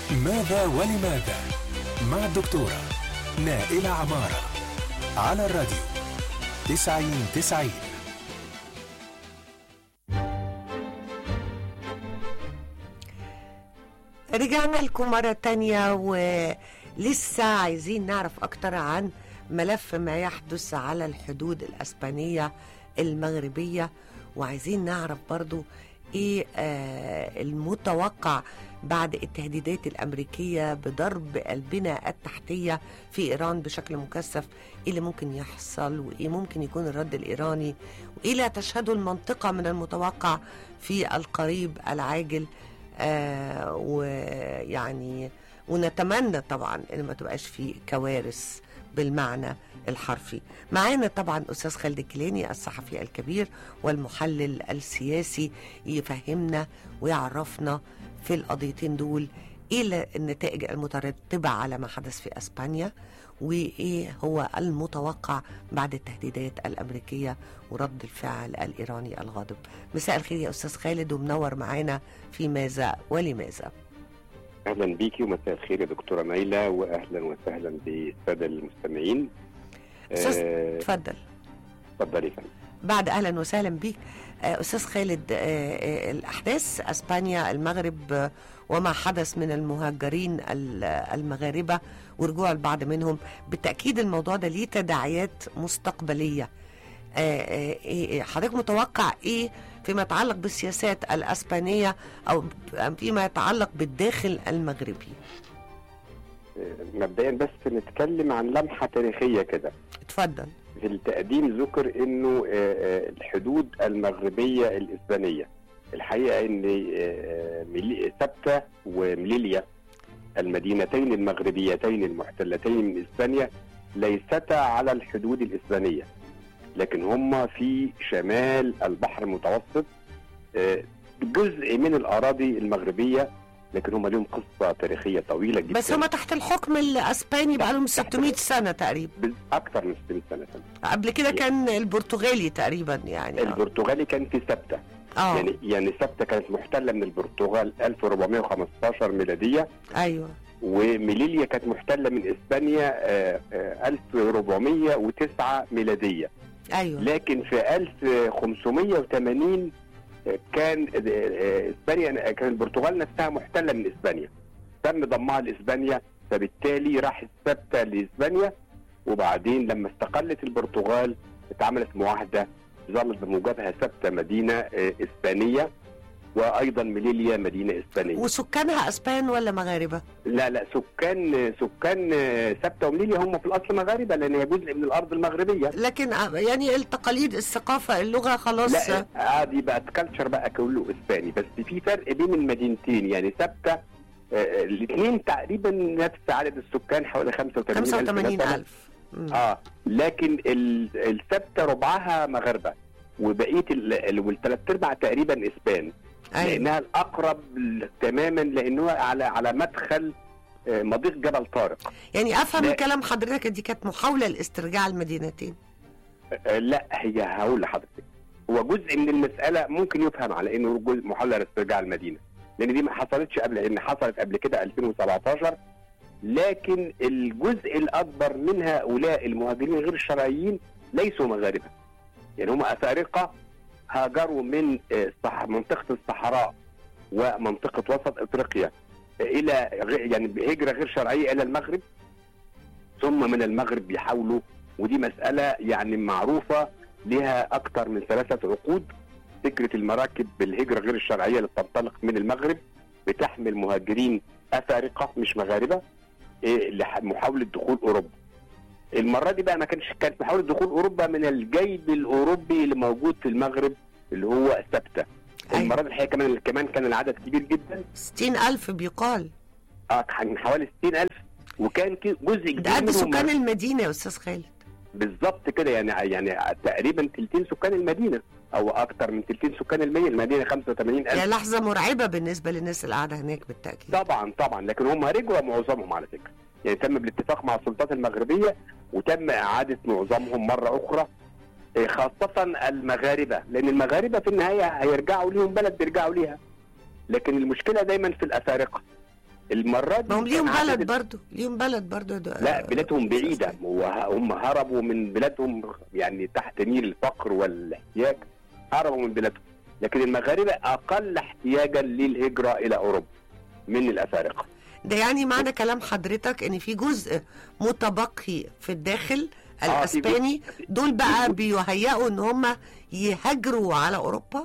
ماذا ولماذا مع الدكتورة نائلة عمارة على الراديو تسعين تسعين رجعنا لكم مرة تانية ولسه عايزين نعرف أكتر عن ملف ما يحدث على الحدود الأسبانية المغربية وعايزين نعرف برضو إيه آه المتوقع بعد التهديدات الأمريكية بضرب البنى التحتية في إيران بشكل مكثف إيه اللي ممكن يحصل وإيه ممكن يكون الرد الإيراني وإيه لا تشهده المنطقة من المتوقع في القريب العاجل آه ويعني ونتمنى طبعا ان ما تبقاش في كوارث بالمعنى الحرفي معانا طبعا استاذ خالد الكيلاني الصحفي الكبير والمحلل السياسي يفهمنا ويعرفنا في القضيتين دول ايه النتائج المترتبه على ما حدث في اسبانيا وايه هو المتوقع بعد التهديدات الامريكيه ورد الفعل الايراني الغاضب مساء الخير يا استاذ خالد ومنور معانا في ماذا ولماذا اهلا بيكي ومساء الخير يا دكتوره نايله واهلا وسهلا بالساده المستمعين استاذ اتفضل اتفضلي يا فندم بعد اهلا وسهلا بيك استاذ خالد الاحداث اسبانيا المغرب وما حدث من المهاجرين المغاربه ورجوع البعض منهم بالتاكيد الموضوع ده ليه تداعيات مستقبليه حضرتك متوقع ايه فيما يتعلق بالسياسات الاسبانيه او فيما يتعلق بالداخل المغربي مبدئيا بس نتكلم عن لمحه تاريخيه كده اتفضل في التقديم ذكر انه الحدود المغربيه الاسبانيه الحقيقه ان سبته ومليليا المدينتين المغربيتين المحتلتين من اسبانيا ليستا على الحدود الاسبانيه لكن هم في شمال البحر المتوسط جزء من الاراضي المغربيه لكن هم لهم قصه تاريخيه طويله جدا بس هم تحت الحكم الاسباني بقى لهم 600 سنه تقريبا اكثر من 600 سنه سنة. قبل كده كان البرتغالي تقريبا يعني البرتغالي كان في سبته اه يعني يعني سبته كانت محتله من البرتغال 1415 ميلاديه ايوه وميليليا كانت محتله من اسبانيا آه، آه، 1409 ميلاديه ايوه لكن في 1580 كان اسبانيا كان البرتغال نفسها محتله من اسبانيا تم ضمها لاسبانيا فبالتالي راح السبته لاسبانيا وبعدين لما استقلت البرتغال اتعملت معاهده ظلت بموجبها سبته مدينه اسبانيه وايضا ميليليا مدينه اسبانيه وسكانها اسبان ولا مغاربه؟ لا لا سكان سكان سبته ومليليا هم في الاصل مغاربه لان هي جزء من الارض المغربيه لكن يعني التقاليد الثقافه اللغه خلاص لا عادي بقت كلتشر بقى كله اسباني بس في فرق بين المدينتين يعني سبته آه الاثنين تقريبا نفس عدد السكان حوالي 85 85000 اه لكن السبته ربعها مغاربه وبقيه والثلاث ارباع تقريبا اسبان أيوة. لانها الاقرب تماما لانه على على مدخل مضيق جبل طارق يعني افهم من كلام حضرتك دي كانت محاوله لاسترجاع المدينتين لا هي هقول لحضرتك هو جزء من المساله ممكن يفهم على انه جزء محاوله لاسترجاع المدينه لان دي ما حصلتش قبل لان حصلت قبل كده 2017 لكن الجزء الاكبر من هؤلاء المهاجرين غير الشرعيين ليسوا مغاربه يعني هم افارقه هاجروا من منطقه الصحراء ومنطقه وسط افريقيا الى يعني هجره غير شرعيه الى المغرب ثم من المغرب بيحاولوا ودي مساله يعني معروفه لها اكثر من ثلاثه عقود فكره المراكب بالهجره غير الشرعيه اللي بتنطلق من المغرب بتحمل مهاجرين افارقه مش مغاربه لمحاوله دخول اوروبا المره دي بقى ما كانش كانت محاوله دخول اوروبا من الجيب الاوروبي اللي موجود في المغرب اللي هو ثابته أيوة. المره دي الحقيقه كمان كمان كان العدد كبير جدا 60000 بيقال اه كان حوالي 60000 وكان جزء كبير ده قد سكان المدينه يا استاذ خالد بالظبط كده يعني يعني تقريبا ثلثين سكان المدينه او اكثر من ثلثين سكان المدينه المدينه 85000 هي لحظه مرعبه بالنسبه للناس اللي قاعده هناك بالتاكيد طبعا طبعا لكن هم رجعوا معظمهم على فكره يعني تم بالاتفاق مع السلطات المغربيه وتم اعاده معظمهم مره اخرى خاصة المغاربة لأن المغاربة في النهاية هيرجعوا ليهم بلد بيرجعوا ليها لكن المشكلة دايما في الأفارقة المره دي ما هم ليهم كان عدد بلد برضو ليهم بلد برضو ده- لا بلادهم بعيدة وهم هربوا من بلادهم يعني تحت نير الفقر والاحتياج هربوا من بلادهم لكن المغاربة أقل احتياجا للهجرة إلى أوروبا من الأفارقة ده يعني معنى كلام حضرتك ان في جزء متبقي في الداخل آه، في الاسباني جزء- دول بقى جزء- بيهيئوا ان هم يهاجروا على اوروبا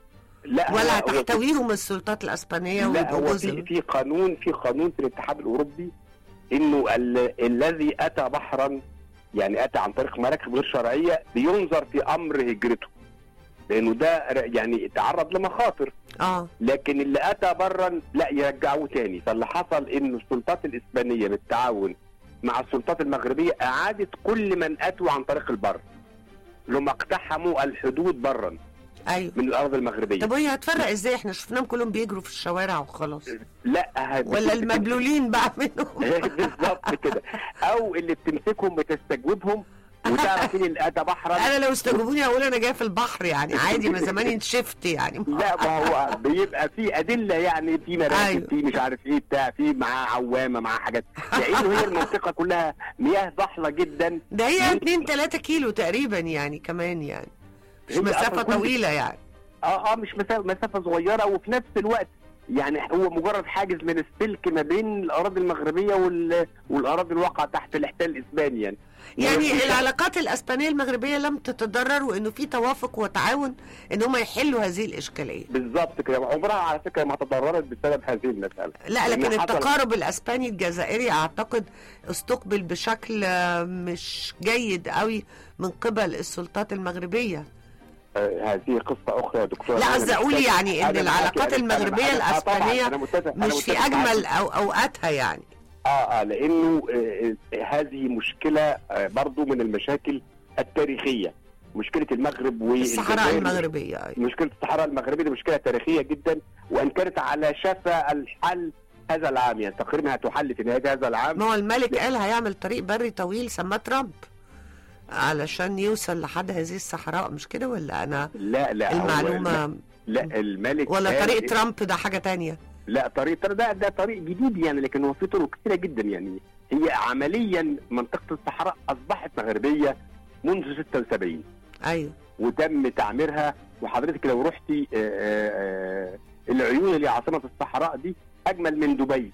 لا ولا هو- هو في- هتحتويهم السلطات الاسبانيه لا ويبقوا هو جزء في من- في قانون في قانون في الاتحاد الأوروبي إنه ال- الذي أتى بحرا يعني أتى عن طريق مراكب غير شرعية بينظر في أمر هجرته لأنه ده يعني تعرض لمخاطر اه لكن اللي اتى برا لا يرجعوه تاني فاللي حصل انه السلطات الاسبانيه بالتعاون مع السلطات المغربيه اعادت كل من اتوا عن طريق البر اللي هم اقتحموا الحدود برا ايوه من الارض المغربيه طب وهي هتفرق ازاي احنا شفناهم كلهم بيجروا في الشوارع وخلاص لا هت- ولا المبلولين بقى منهم بالظبط كده او اللي بتمسكهم بتستجوبهم وتعرف مين اللي اتى بحرا انا لو استجوبوني اقول انا جاي في البحر يعني عادي ما زماني نشفت يعني لا ما هو بيبقى في ادله يعني في مراكب أيوة. في مش عارف ايه بتاع في معاه عوامه معاه حاجات لانه هي المنطقه كلها مياه ضحله جدا ده هي 2 3 كيلو تقريبا يعني كمان يعني مش هي مسافه أصلاً كل- طويله يعني اه اه مش مسافه مسافه صغيره وفي نفس الوقت يعني هو مجرد حاجز من السلك ما بين الاراضي المغربيه وال... والاراضي الواقعه تحت الاحتلال الاسباني يعني يعني مش- العلاقات الاسبانيه المغربيه لم تتضرر وانه في توافق وتعاون ان هم يحلوا هذه الاشكاليه بالظبط كده عمرها على فكره ما تضررت بسبب هذه المساله لا لكن لأن حصل- التقارب الاسباني الجزائري اعتقد استقبل بشكل آه، مش جيد قوي من قبل السلطات المغربيه آه هذه قصه اخرى يا دكتور لا أنا قصدي اقول متفق- يعني ان أنا معاك العلاقات يعني. أنا- المغربيه أنا- آه طبعاً، الاسبانيه أنا متفق- أنا مش في متفق معاك. اجمل أو اوقاتها يعني اه اه لانه آه آه، هذه مشكله آه برضو من المشاكل التاريخيه مشكله المغرب الصحراء والجزائر المغربيه أيوة. مشكله الصحراء المغربيه دي مشكله تاريخيه جدا وان كانت على شفا الحل هذا العام يعني تقريبا هتحل في نهايه هذا العام ما هو الملك قال هيعمل طريق بري طويل سماه ترامب علشان يوصل لحد هذه الصحراء مش كده ولا انا لا لا هو المعلومه لا الملك ولا قال طريق إن- ترامب ده حاجه تانية لا طريق ترى ده ده طريق جديد يعني لكن هو في طرق كثيره جدا يعني هي عمليا منطقه الصحراء اصبحت مغربيه منذ 76 ايوه وتم تعميرها وحضرتك لو رحتي آه، آه، آه، العيون اللي عاصمه الصحراء دي اجمل من دبي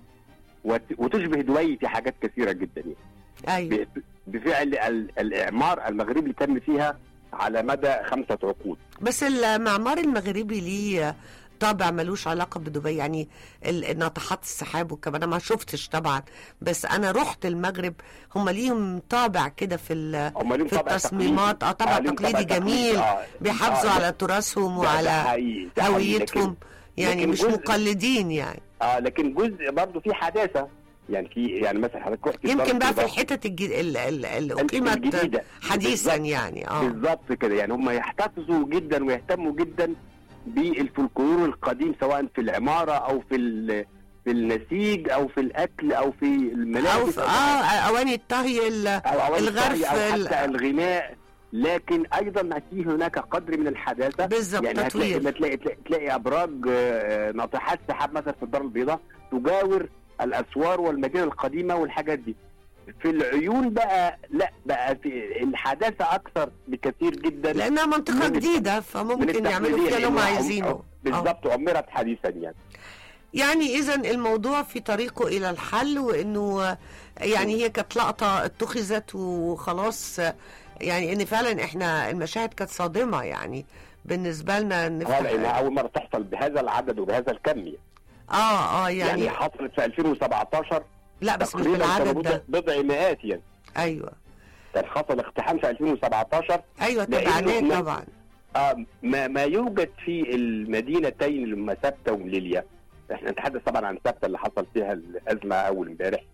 وت- وتشبه دبي في حاجات كثيره جدا يعني ايوه ب- بفعل ال- الاعمار المغربي اللي تم فيها على مدى خمسه عقود بس المعمار المغربي ليه طابع ملوش علاقة بدبي يعني ال- ناطحات السحاب والكلام انا ما شفتش طبعا بس انا رحت المغرب هم ليهم طابع كده في ال- هم ليهم في طابع التصميمات اه طابع ليهم تقليدي طابع جميل آه. بيحافظوا آه، على تراثهم ده- ده وعلى حقيقي، ده حقيقي. هويتهم يعني لكن مش جزء- مقلدين يعني اه لكن جزء برضه في حداثه يعني في يعني مثلا حضرتك رحت يمكن الدار بقى في البيضاء. الحتت الج- ال- ال- اللي اقيمت الجديدة. حديثا بالظبط. يعني اه بالظبط كده يعني هم يحتفظوا جدا ويهتموا جدا بالفولكلور القديم سواء في العماره او في ال- في النسيج او في الاكل او في الملابس او في اه اواني الطهي ال- او أواني الغرف الطهي او ال- حتى الغناء لكن ايضا في هناك قدر من الحداثه بالظبط يعني هتلاقي تطوير لما تلاقي تلاقي, تلاقي ابراج آه، ناطحات سحاب مثلا في الدار البيضاء تجاور الاسوار والمدينه القديمه والحاجات دي في العيون بقى لا بقى في الحداثه اكثر بكثير جدا لانها منطقه من الت- جديده من فممكن يعملوا التقليدية فيها اللي هم لأنها عايزينه عم- آه. بالظبط عمرت حديثا يعني يعني اذا الموضوع في طريقه الى الحل وانه يعني هي كانت لقطه اتخذت وخلاص يعني ان فعلا احنا المشاهد كانت صادمه يعني بالنسبه لنا اه نفتح لانها اول مره تحصل بهذا العدد وبهذا الكم يعني, اه اه يعني, يعني حصلت في 2017 لا بس مش تقريبا بالعدد كانوا ده بضع- بضع مئات يعني ايوه كان حصل اقتحام في 2017 ايوه لأنه تبعناه ما- طبعا آه ما ما يوجد في المدينتين اللي هم سبته ومليليا احنا نتحدث طبعا عن سبته اللي حصل فيها الازمه اول امبارح